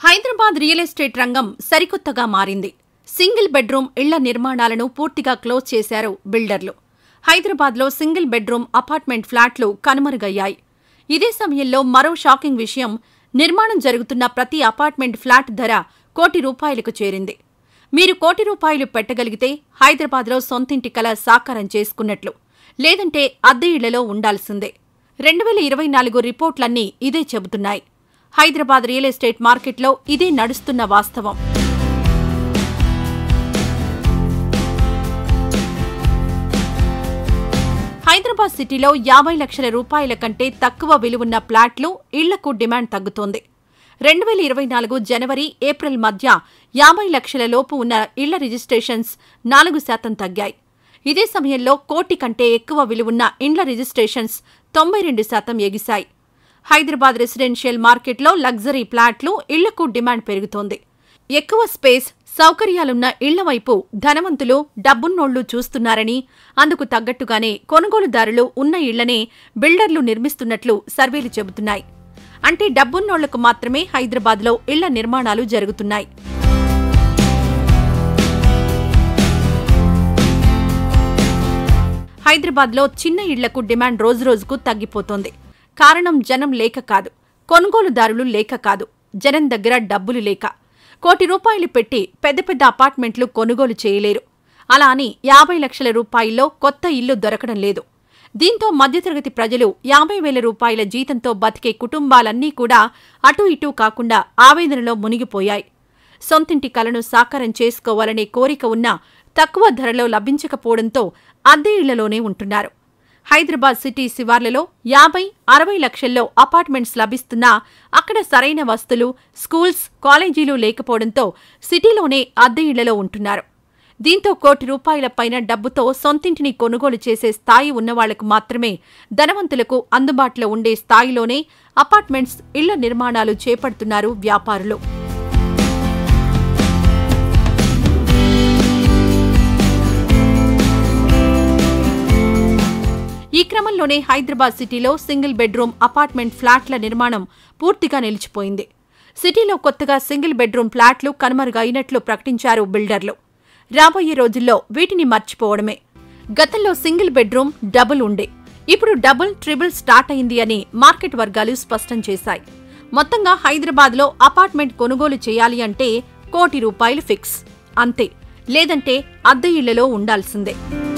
Hyderabad real estate రంగం సరికొత్తగా మారింది సింగిల్ బెడ్రూమ్ ఇళ్ల నిర్మాణాలను పూర్తిగా క్లోజ్ చేశారు బిల్డర్లు హైదరాబాద్లో సింగిల్ బెడ్రూమ్ అపార్ట్మెంట్ ఫ్లాట్లు కనుమరుగయ్యాయి ఇదే సమయంలో మరో షాకింగ్ విషయం నిర్మాణం జరుగుతున్న ప్రతి అపార్ట్మెంట్ ఫ్లాట్ ధర కోటి రూపాయలకు చేరింది మీరు కోటి రూపాయలు పెట్టగలిగితే హైదరాబాద్లో సొంతింటి కల సాకారం చేసుకున్నట్లు లేదంటే అద్దె ఇళ్లలో ఉండాల్సిందే రెండు వేల ఇరవై నాలుగు రిపోర్ట్లన్నీ ఇదే చెబుతున్నాయి హైదరాబాద్ రియల్ ఎస్టేట్ మార్కెట్లో ఇదే నడుస్తున్న వాస్తవం హైదరాబాద్ సిటీలో యాభై లక్షల రూపాయల కంటే తక్కువ విలువున్న ప్లాట్లు ఇళ్లకు డిమాండ్ తగ్గుతోంది రెండు వేల ఇరవై నాలుగు జనవరి ఏప్రిల్ మధ్య యాభై లక్షల లోపు ఉన్న ఇళ్ల రిజిస్ట్రేషన్స్ నాలుగు శాతం తగ్గాయి ఇదే సమయంలో కోటి కంటే ఎక్కువ విలువున్న ఇండ్ల రిజిస్ట్రేషన్స్ తొంభై రెండు శాతం ఎగిశాయి హైదరాబాద్ రెసిడెన్షియల్ మార్కెట్లో లగ్జరీ ప్లాట్లు ఇళ్లకు డిమాండ్ పెరుగుతోంది ఎక్కువ స్పేస్ సౌకర్యాలున్న ఇళ్ల వైపు ధనవంతులు డబ్బున్నోళ్లు చూస్తున్నారని అందుకు తగ్గట్టుగానే కొనుగోలుదారులు ఉన్న ఇళ్లనే బిల్డర్లు నిర్మిస్తున్నట్లు సర్వేలు చెబుతున్నాయి అంటే డబ్బున్నోళ్లకు మాత్రమే హైదరాబాద్లో ఇళ్ల నిర్మాణాలు జరుగుతున్నాయి హైదరాబాద్లో చిన్న ఇళ్లకు డిమాండ్ రోజురోజుకు తగ్గిపోతోంది కారణం జనం లేక కాదు కొనుగోలుదారులు లేక కాదు జనం దగ్గర డబ్బులు లేక కోటి రూపాయలు పెట్టి పెద్ద పెద్ద అపార్ట్మెంట్లు కొనుగోలు చేయలేరు అలా అని యాభై లక్షల రూపాయల్లో కొత్త ఇల్లు దొరకడం లేదు దీంతో మధ్యతరగతి ప్రజలు యాభై వేల రూపాయల జీతంతో బతికే కుటుంబాలన్నీ కూడా అటూ ఇటూ కాకుండా ఆవేదనలో మునిగిపోయాయి సొంతింటి కలను సాకారం చేసుకోవాలనే కోరిక ఉన్నా తక్కువ ధరలో లభించకపోవడంతో అద్దె ఇళ్లలోనే ఉంటున్నారు హైదరాబాద్ సిటీ శివార్లలో యాభై అరవై లక్షల్లో అపార్ట్మెంట్స్ లభిస్తున్నా అక్కడ సరైన వస్తులు స్కూల్స్ కాలేజీలు లేకపోవడంతో సిటీలోనే అద్దె ఇళ్లలో ఉంటున్నారు దీంతో కోటి రూపాయల పైన డబ్బుతో సొంతింటిని కొనుగోలు చేసే స్థాయి ఉన్నవాళ్లకు మాత్రమే ధనవంతులకు అందుబాటులో ఉండే స్థాయిలోనే అపార్ట్మెంట్స్ ఇళ్ల నిర్మాణాలు చేపడుతున్నారు వ్యాపారులు ఈ క్రమంలోనే హైదరాబాద్ సిటీలో సింగిల్ బెడ్రూమ్ అపార్ట్మెంట్ ఫ్లాట్ల నిర్మాణం పూర్తిగా నిలిచిపోయింది సిటీలో కొత్తగా సింగిల్ బెడ్రూమ్ ఫ్లాట్లు కనుమరుగైనట్లు ప్రకటించారు బిల్డర్లు రాబోయే రోజుల్లో వీటిని మర్చిపోవడమే గతంలో సింగిల్ బెడ్రూమ్ డబుల్ ఉండే ఇప్పుడు డబుల్ ట్రిపుల్ స్టార్ట్ అయింది అని మార్కెట్ వర్గాలు స్పష్టం చేశాయి మొత్తంగా హైదరాబాద్లో అపార్ట్మెంట్ కొనుగోలు చేయాలి అంటే కోటి రూపాయలు ఫిక్స్ అంతే లేదంటే అద్దె ఇళ్లలో ఉండాల్సిందే